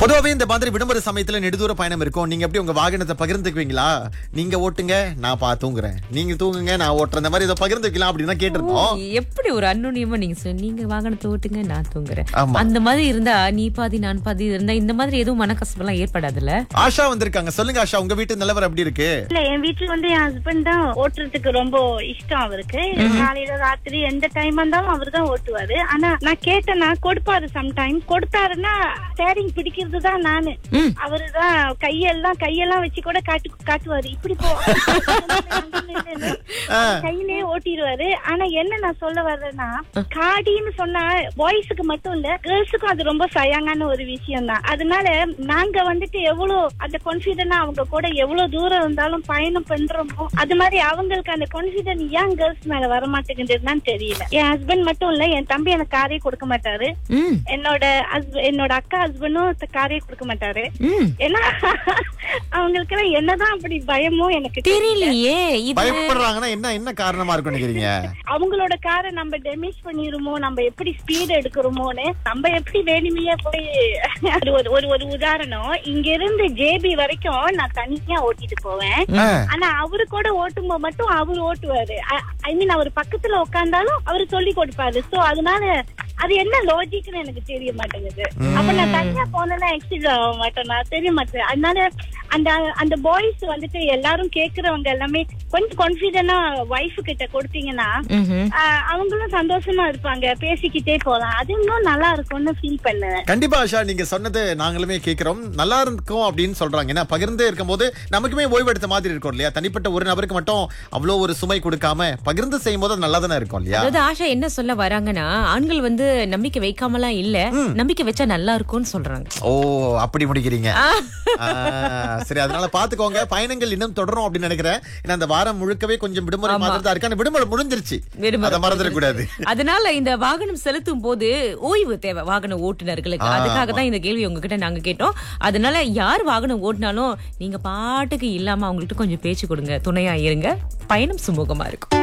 பொதுவாவே இந்த மாதிரி விடுமுறை சமயத்துல நெடுதூர பயணம் இருக்கும் நீங்க எப்படி உங்க வாகனத்தை பகிர்ந்துக்குவீங்களா நீங்க ஓட்டுங்க நான் பா தூங்குறேன் நீங்க தூங்குங்க நான் ஓட்டுறேன் இந்த மாதிரி இதை பகிர்ந்துக்கலாம் அப்படின்னு கேட்டிருந்தோம் எப்படி ஒரு அன்னுனியமா நீங்க சொன்னீங்க நீங்க வாகனத்தை ஓட்டுங்க நான் தூங்குறேன் ஆமா. அந்த மாதிரி இருந்தா நீ பாதி நான் பாதி இருந்தா இந்த மாதிரி எதுவும் மனக்கசப்பெல்லாம் ஏற்படாதுல்ல ஆஷா வந்திருக்காங்க சொல்லுங்க ஆஷா உங்க வீட்டு நிலவரம் எப்படி இருக்கு இல்ல என் வீட்டுல வந்து என் ஹஸ்பண்ட் தான் ஓட்டுறதுக்கு ரொம்ப இஷ்டம் அவருக்கு காலையில ராத்திரி எந்த டைம் இருந்தாலும் அவர் தான் ஓட்டுவாரு ஆனா நான் கேட்டேன்னா கொடுப்பாரு சம்டைம் கொடுத்தாருன்னா ஸ்டேரிங் பிடிக்கிறது தான் நானு ம். அவரு தான் கையெல்லாம் கையெல்லாம் வச்சு கூட காட்டு காட்டுவாரு இப்படி போ அங்க நில்லுன்னு. அவர் கையிலேயே ஓட்டிடுவாரு ஆனா என்ன நான் சொல்ல வர்றேன்னா காடின்னு சொன்னா பாய்ஸுக்கு மட்டும் இல்ல கேர்ள்ஸுக்கும் அது ரொம்ப சயாங்கான ஒரு விஷயம் தான் அதனால நாங்க வந்துட்டு எவ்வளவு அந்த கான்பிடன்டா அவங்க கூட எவ்வளவு தூரம் இருந்தாலும் பயணம் பண்றோமோ அது மாதிரி அவங்களுக்கு அந்த கான்பிடன்ட் ஏன் கேர்ள்ஸ் மேல வர மாட்டேங்குதுன்னு தெரியல என் ஹஸ்பண்ட் மட்டும் இல்ல என் தம்பி எனக்கு காரே கொடுக்க மாட்டாரு ம் என்னோட husband- என்னோட அக்கா ஹஸ்பண்டும் காரே கொடுக்க மாட்டாரு ம் ஏன்னா அவங்களுக்கு எல்லாம் என்னதான் அப்படி பயமோ எனக்கு தெரியலையே இது பயப்படுறாங்கன்னா என்ன என்ன காரணமா இருக்கும் நினைக்கிறீங்க அவங்களோட காரை நம்ம டேமேஜ் பண்ணிருமோ நம்ம எப்படி ஸ்பீட் எடுக்கிறோமோன்னு நம்ம எப்படி வேணுமையா போய் அது ஒரு ஒரு ஒரு உதாரணம் இங்க இருந்து ஜேபி வரைக்கும் நான் தனியா ஓட்டிட்டு போவேன் ஆ, ஆனா அவரு கூட ஓட்டும்போது மட்டும் அவரு ஓட்டுவாரு ஐ மீன் அவர் பக்கத்துல உட்கார்ந்தாலும் அவரு சொல்லி கொடுப்பாரு சோ அதனால அது என்ன லாஜிக்னு எனக்கு தெரிய மாட்டேங்குது அப்ப நான் தனியா போனேன்னா எக்ஸிட் ஆக மாட்டேன் நான் தெரிய மாட்டேன் அதனால அந்த அந்த பாய்ஸ் வந்துட்டு எல்லாரும் கேக்குறவங்க எல்லாமே கொஞ்சம் கான்பிடண்டா ஒய்ஃப் கிட்ட கொடுத்தீங்கன்னா ம்ஹும். ஆஹ், அவங்களும் சந்தோஷமா இருப்பாங்க பேசிக்கிட்டே போலாம் அது இன்னும் நல்லா இருக்கும்னு ஃபீல் பண்ணேன் கண்டிப்பா ஆஷா நீங்க சொன்னது நாங்களுமே கேக்குறோம் நல்லா இருக்கும் அப்படின்னு சொல்றாங்க ஏன்னா பகிர்ந்து இருக்கும்போது நமக்குமே ஓய்வெடுத்த மாதிரி இருக்கும் இல்லையா தனிப்பட்ட ஒரு நபருக்கு மட்டும் அவ்வளவு ஒரு சுமை கொடுக்காம பகிர்ந்து செய்யும் போது நல்லா தானே இருக்கும் இல்லையா அதாவது ஆஷா என்ன சொல்ல வராங்கன்னா ஆண்கள் வந்து நம்பிக்கை வைக்காமலாம் இல்ல நம்பிக்கை வச்சா நல்லா இருக்கும்னு சொல்றாங்க ஓ அப்படி முடிக்கிறீங்க ஆ, சரி அதனால பாத்துக்கோங்க பயணங்கள் இன்னும் தொடரும் அப்படின்னு நினைக்கிறேன் ஏன்னா அந்த வாரம் முழுக்கவே கொஞ்சம் விடுமுறை மாதிரி தான் இருக்கு ஆனா விடுமுறை முடிஞ்சிருச்சு விடுமுறை அதை மறந்துடக்கூடாது அதனால இந்த வாகனம் செலுத்தும் போது ஓய்வு தேவை வாகன ஓட்டுநர்களுக்கு அதுக்காக தான் இந்த கேள்வி உங்ககிட்ட நாங்க கேட்டோம் அதனால யார் வாகனம் ஓட்டினாலும் நீங்க பாட்டுக்கு இல்லாம அவங்கள்ட்ட கொஞ்சம் பேச்சு கொடுங்க துணையா இருங்க பயணம் சுமூகமா இருக்கும்